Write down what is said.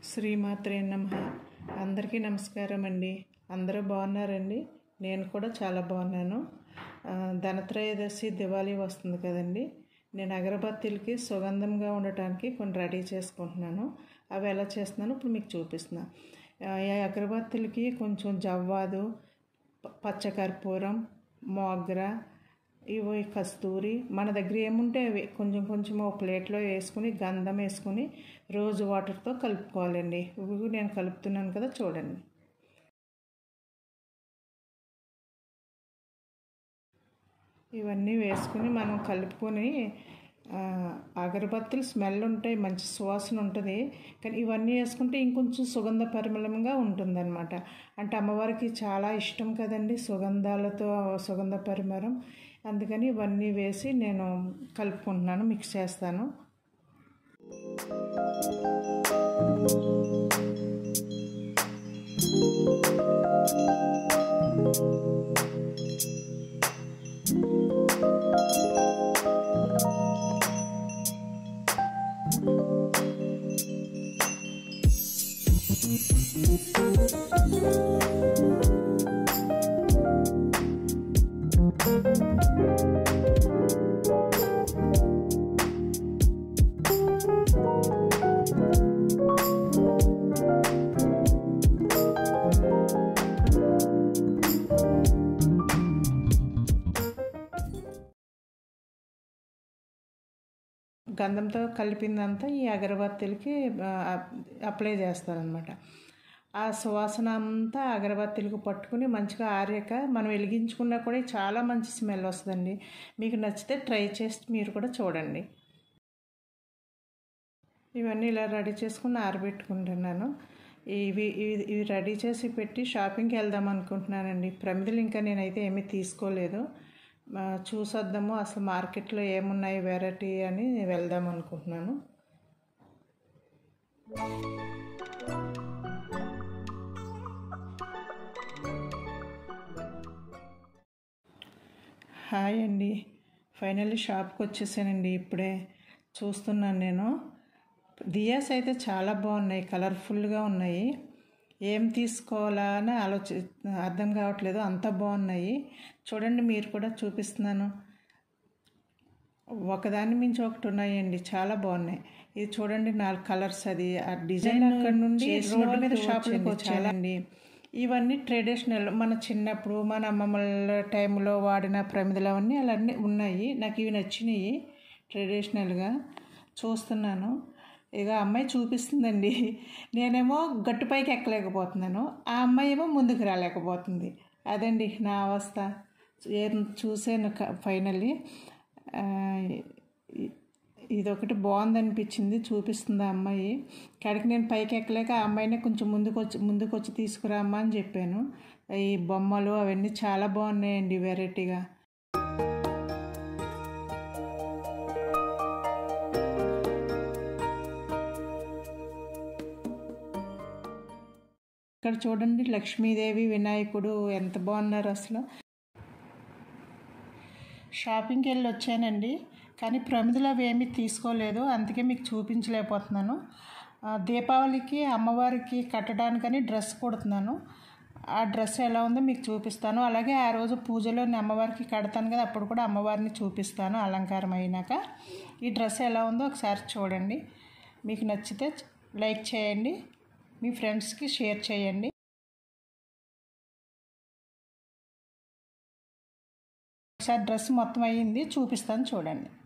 శ్రీమాత్రే నమ అందరికీ నమస్కారం అండి అందరూ బాగున్నారండి నేను కూడా చాలా బాగున్నాను ఆ, ధనత్రయోదశి దివాళీ వస్తుంది కదండి నేను అగరబత్తీలకి సుగంధంగా ఉండటానికి కొన్ని రెడీ చేసుకుంటున్నాను అవి ఎలా చేస్తున్నానో ఇప్పుడు మీకు చూపిస్తున్నాను ఆ, ఈ అగరబత్తీలకి కొంచెం జవ్వాదు ప- పచ్చకర్పూరం మోగ్ర ఇవి కస్తూరి మన దగ్గర ఏముంటే అవి కొంచెం కొంచెం ఒక ప్లేట్లో వేసుకుని గంధం వేసుకుని రోజు వాటర్తో కలుపుకోవాలండి ఇవి నేను కలుపుతున్నాను కదా చూడండి ఇవన్నీ వేసుకుని మనం కలుపుకొని ఆ, అగరబత్తులు స్మెల్ ఉంటాయి మంచి సువాసన ఉంటుంది కానీ ఇవన్నీ వేసుకుంటే ఇంకొంచెం సుగంధ పరిమళంగా ఉంటుందన్నమాట అంటే అమ్మవారికి చాలా ఇష్టం కదండి సుగంధాలతో సుగంధ పరిమళం అందుకని ఇవన్నీ వేసి నేను కలుపుకుంటున్నాను మిక్స్ చేస్తాను గంధంతో కలిపిందంతా ఈ అగరబత్తీలకి ఆ, అప్లై చేస్తారనమాట ఆ సువాసన అంతా అగరబత్తీలకు పట్టుకుని మంచిగా ఆరాక మనం వెలిగించుకున్నా కూడా చాలా మంచి స్మెల్ వస్తుందండి మీకు నచ్చితే ట్రై చేసి మీరు కూడా చూడండి ఇవన్నీ ఇలా రెడీ చేసుకుని ఆరబెట్టుకుంటున్నాను ఇవి ఇవి ఇవి రెడీ చేసి పెట్టి షాపింగ్కి వెళ్దాం అనుకుంటున్నానండి ప్రమిదలు ఇంకా నేనైతే ఏమీ తీసుకోలేదు ఆ, చూసొద్దాము అసలు మార్కెట్లో ఏమున్నాయి వెరైటీ అని వెళ్దాం అనుకుంటున్నాను హాయ్ అండి ఫైనల్లీ షాప్కి వచ్చేసానండి ఇప్పుడే చూస్తున్నాను నేను దియాస్ అయితే చాలా బాగున్నాయి కలర్ఫుల్గా ఉన్నాయి ఏం తీసుకోవాలా అని ఆలోచి అర్థం కావట్లేదు అంత బాగున్నాయి చూడండి మీరు కూడా చూపిస్తున్నాను ఒకదాని మించి ఒకటి ఉన్నాయండి చాలా బాగున్నాయి ఇది చూడండి నాలుగు కలర్స్ అది ఆ డిజైన్ అక్కడ నుండి రోడ్డు మీద షాపులకు వచ్చాయండి ఇవన్నీ ట్రెడిషనల్ మన చిన్నప్పుడు మన అమ్మమ్మల టైంలో వాడిన ప్రమిదలు అవన్నీ అలాన్నీ ఉన్నాయి నాకు ఇవి నచ్చినాయి ట్రెడిషనల్గా చూస్తున్నాను ఇక అమ్మాయి చూపిస్తుందండి నేనేమో గట్టుపైకి ఎక్కలేకపోతున్నాను ఆ అమ్మాయి ఏమో ముందుకు రాలేకపోతుంది అదండి నా అవస్థ ఏం చూసాను ఫైనల్లీ ఇదొకటి బాగుందనిపించింది చూపిస్తుంది ఆ అమ్మాయి కాడికి నేను పైకి ఎక్కలేక ఆ అమ్మాయినే కొంచెం ముందుకు వచ్చి ముందుకు వచ్చి తీసుకురామ్మా అని చెప్పాను ఈ బొమ్మలు అవన్నీ చాలా బాగున్నాయండి వెరైటీగా ఇక్కడ చూడండి లక్ష్మీదేవి వినాయకుడు ఎంత బాగున్నారు అసలు షాపింగ్కి వెళ్ళి వచ్చానండి కానీ ప్రమిదలు అవి ఏమీ తీసుకోలేదు అందుకే మీకు చూపించలేకపోతున్నాను ఆ, దీపావళికి అమ్మవారికి కట్టడానికని డ్రెస్ కుడుతున్నాను ఆ డ్రెస్ ఎలా ఉందో మీకు చూపిస్తాను అలాగే ఆ రోజు పూజలో నేను అమ్మవారికి కడతాను కదా అప్పుడు కూడా అమ్మవారిని చూపిస్తాను అలంకారం అయినాక ఈ డ్రెస్ ఎలా ఉందో ఒకసారి చూడండి మీకు నచ్చితే లైక్ చేయండి మీ ఫ్రెండ్స్కి షేర్ చేయండి ఒకసారి డ్రెస్ మొత్తం అయ్యింది చూపిస్తాను చూడండి